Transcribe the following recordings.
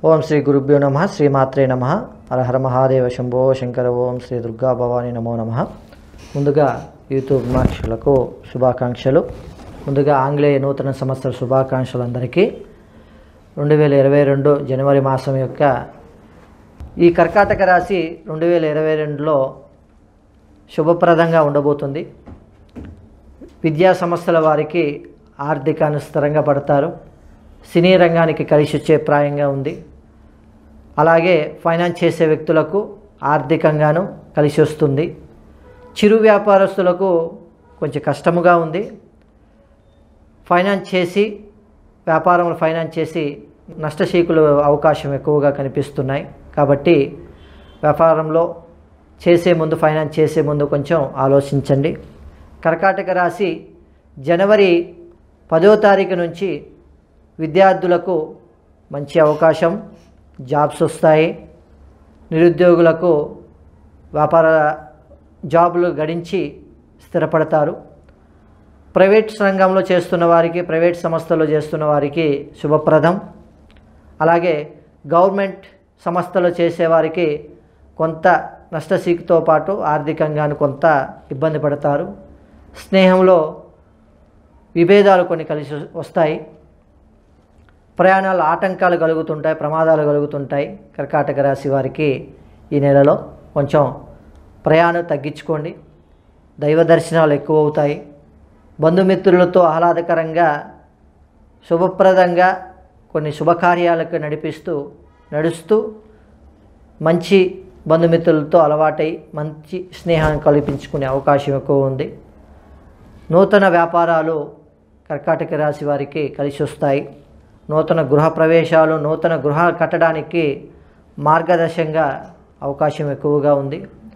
ఓం శ్రీ గురుభ్యో నమ శ్రీమాత్రే నమ హరహర మహాదేవ శంభో శంకర ఓం శ్రీ దుర్గా భవాని నమో నమ ముందుగా యూట్యూబ్ వీక్షకులకు శుభాకాంక్షలు ముందుగా ఆంగ్లేయ నూతన సంవత్సర శుభాకాంక్షలు అందరికీ రెండు వేల ఇరవై రెండు జనవరి మాసం యొక్క ఈ కర్కాటక రాశి రెండు వేల ఇరవై రెండులో శుభప్రదంగా ఉండబోతుంది విద్యా సంస్థల వారికి ఆర్థికాన్ని స్థిరంగా పడతారు సినీ రంగానికి కలిసి వచ్చే ప్రాయంగా ఉంది అలాగే ఫైనాన్స్ చేసే వ్యక్తులకు ఆర్థికంగాను కలిసి వస్తుంది చిరు వ్యాపారస్తులకు కొంచెం కష్టముగా ఉంది ఫైనాన్స్ చేసి వ్యాపారంలో ఫైనాన్స్ చేసి నష్టశీకులు అవకాశం ఎక్కువగా కనిపిస్తున్నాయి కాబట్టి వ్యాపారంలో చేసే ముందు ఫైనాన్స్ చేసే ముందు కొంచెం ఆలోచించండి కర్కాటక రాశి జనవరి పదో తారీఖు నుంచి విద్యార్థులకు మంచి అవకాశం జాబ్స్ వస్తాయి నిరుద్యోగులకు వ్యాపార జాబులు గడించి స్థిరపడతారు ప్రైవేట్ రంగంలో చేస్తున్న వారికి ప్రైవేట్ సంస్థలో చేస్తున్న వారికి శుభప్రదం అలాగే గవర్నమెంట్ సంస్థలో చేసేవారికి కొంత నష్టసీకుతో పాటు ఆర్థికంగాను కొంత ఇబ్బంది పడతారు స్నేహంలో విభేదాలు కొన్ని కలిసి వస్తాయి ప్రయాణాలు ఆటంకాలు కలుగుతుంటాయి ప్రమాదాలు కలుగుతుంటాయి కర్కాటక రాశి వారికి ఈ నెలలో కొంచెం ప్రయాణం తగ్గించుకోండి దైవ దర్శనాలు ఎక్కువ అవుతాయి బంధుమిత్రులతో ఆహ్లాదకరంగా శుభప్రదంగా కొన్ని శుభకార్యాలకు నడిపిస్తూ నడుస్తూ మంచి బంధుమిత్రులతో అలవాటై మంచి స్నేహాన్ని కల్పించుకునే అవకాశం ఎక్కువ ఉంది నూతన వ్యాపారాలు కర్కాటక రాశి వారికి కలిసి వస్తాయి నూతన గృహ ప్రవేశాలు నూతన గృహ కట్టడానికి మార్గదర్శంగా అవకాశం ఎక్కువగా ఉంది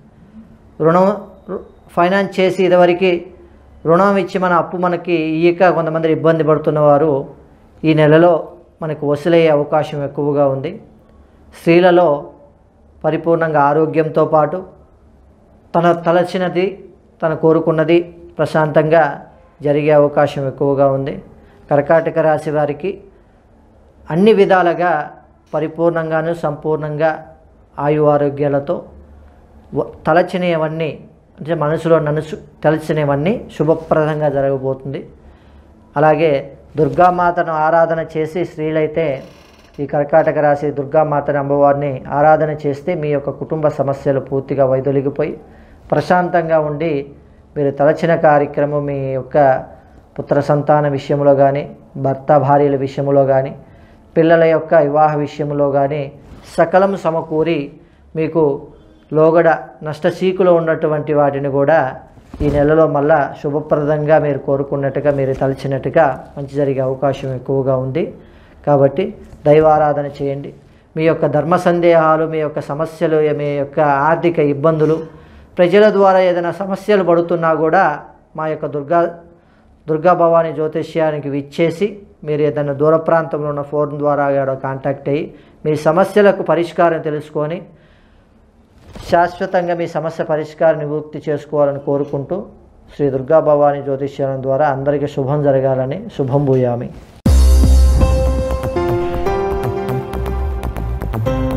రుణం ఫైనాన్స్ చేసి ఇదివరకు రుణం ఇచ్చి మన అప్పు మనకి ఇయ్యక కొంతమంది ఇబ్బంది పడుతున్న వారు ఈ నెలలో మనకు వసూలయ్యే అవకాశం ఎక్కువగా ఉంది స్త్రీలలో పరిపూర్ణంగా ఆరోగ్యంతో పాటు తన తలచినది తన కోరుకున్నది ప్రశాంతంగా జరిగే అవకాశం ఎక్కువగా ఉంది కర్కాటక రాశి వారికి అన్ని విధాలుగా పరిపూర్ణంగాను సంపూర్ణంగా ఆయు ఆరోగ్యాలతో వ- తలచినవన్నీ అంటే మనసులో నలుసు తలచినవన్నీ శుభప్రదంగా జరగబోతుంది అలాగే దుర్గామాతను ఆరాధన చేసి స్త్రీలైతే ఈ కర్కాటక రాశి దుర్గామాతను అమ్మవారిని ఆరాధన చేస్తే మీ యొక్క కుటుంబ సమస్యలు పూర్తిగా వైదొలిగిపోయి ప్రశాంతంగా ఉండి మీరు తలచిన కార్యక్రమం మీ యొక్క పుత్ర సంతాన విషయంలో కానీ భర్త భార్యల విషయంలో కానీ పిల్లల యొక్క వివాహ విషయంలో కానీ సకలం సమకూరి మీకు లోగడ నష్టసీకులో ఉన్నటువంటి వాటిని కూడా ఈ నెలలో మళ్ళా శుభప్రదంగా మీరు కోరుకున్నట్టుగా మీరు తలచినట్టుగా మంచి జరిగే అవకాశం ఎక్కువగా ఉంది కాబట్టి దైవారాధన చేయండి మీ యొక్క ధర్మ సందేహాలు మీ యొక్క సమస్యలు మీ యొక్క ఆర్థిక ఇబ్బందులు ప్రజల ద్వారా ఏదైనా సమస్యలు పడుతున్నా కూడా మా యొక్క దుర్గా దుర్గా భవాని జ్యోతిష్యానికి విచ్చేసి మీరు ఏదైనా దూర ప్రాంతంలో ఉన్న ఫోన్ ద్వారా కూడా కాంటాక్ట్ అయ్యి మీ సమస్యలకు పరిష్కారం తెలుసుకొని శాశ్వతంగా మీ సమస్య పరిష్కారం నివృత్తి చేసుకోవాలని కోరుకుంటూ శ్రీ దుర్గా భవాని జ్యోతిష్యాల ద్వారా అందరికీ శుభం జరగాలని శుభం భూయామి